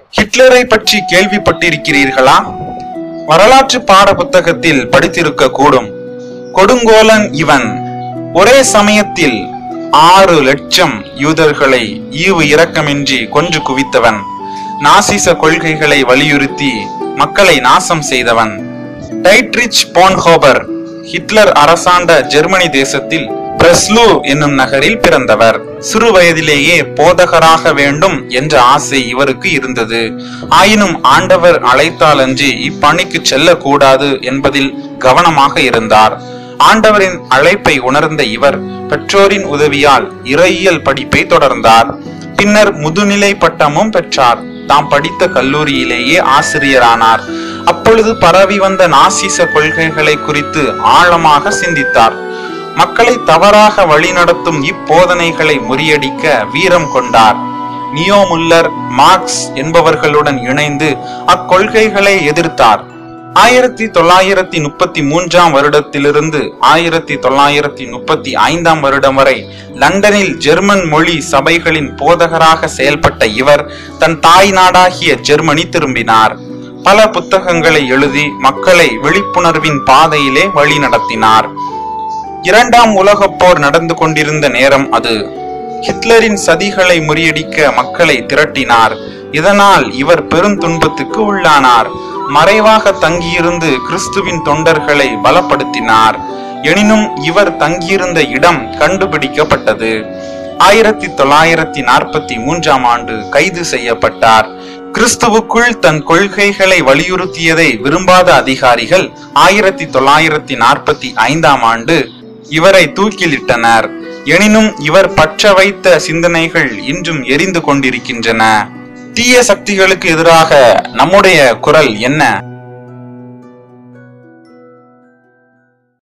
ஹிட்லரை பற்றி கேள்விப்பட்டிருக்கிறீர்களா வரலாற்று பாட புத்தகத்தில் படித்திருக்க கூடும் கொடுங்கோலன் இவன் ஒரே சமயத்தில் ஆறு லட்சம் யூதர்களை ஈவு இரக்கமின்றி கொன்று குவித்தவன் நாசிச கொள்கைகளை வலியுறுத்தி மக்களை நாசம் செய்தவன் டைட்ரிச் போன்ஹோபர் ஹிட்லர் அரசாண்ட ஜெர்மனி தேசத்தில் பிரஸ்லூ என்னும் நகரில் பிறந்தவர் சிறு வயதிலேயே போதகராக வேண்டும் என்ற ஆசை இவருக்கு இருந்தது ஆயினும் ஆண்டவர் அழைத்தாலன்றி இப்பணிக்கு செல்லக்கூடாது என்பதில் கவனமாக இருந்தார் ஆண்டவரின் அழைப்பை உணர்ந்த இவர் பெற்றோரின் உதவியால் இறையியல் படிப்பை தொடர்ந்தார் பின்னர் முதுநிலை பட்டமும் பெற்றார் தாம் படித்த கல்லூரியிலேயே ஆசிரியரானார் அப்பொழுது பரவி வந்த நாசிச கொள்கைகளை குறித்து ஆழமாக சிந்தித்தார் மக்களை தவறாக வழிநடத்தும் இப்போதனைகளை முறியடிக்க வீரம் கொண்டார் நியோ முல்லர் மார்க்ஸ் என்பவர்களுடன் இணைந்து அக்கொள்கைகளை எதிர்த்தார் ஆயிரத்தி தொள்ளாயிரத்தி முப்பத்தி மூன்றாம் வருடத்திலிருந்து ஆயிரத்தி தொள்ளாயிரத்தி முப்பத்தி ஐந்தாம் வருடம் வரை லண்டனில் ஜெர்மன் மொழி சபைகளின் போதகராக செயல்பட்ட இவர் தன் தாய் நாடாகிய ஜெர்மனி திரும்பினார் பல புத்தகங்களை எழுதி மக்களை விழிப்புணர்வின் பாதையிலே வழி நடத்தினார் இரண்டாம் உலகப் போர் நடந்து கொண்டிருந்த நேரம் அது ஹிட்லரின் சதிகளை முறியடிக்க மக்களை திரட்டினார் இதனால் இவர் பெருந்துன்பத்துக்கு உள்ளானார் மறைவாக தங்கியிருந்து கிறிஸ்துவின் தொண்டர்களை பலப்படுத்தினார் எனினும் இவர் தங்கியிருந்த இடம் கண்டுபிடிக்கப்பட்டது ஆயிரத்தி தொள்ளாயிரத்தி நாற்பத்தி மூன்றாம் ஆண்டு கைது செய்யப்பட்டார் கிறிஸ்துவுக்குள் தன் கொள்கைகளை வலியுறுத்தியதை விரும்பாத அதிகாரிகள் ஆயிரத்தி தொள்ளாயிரத்தி நாற்பத்தி ஐந்தாம் ஆண்டு இவரை தூக்கிலிட்டனர் எனினும் இவர் பற்ற வைத்த சிந்தனைகள் இன்றும் எரிந்து கொண்டிருக்கின்றன தீய சக்திகளுக்கு எதிராக நம்முடைய குரல் என்ன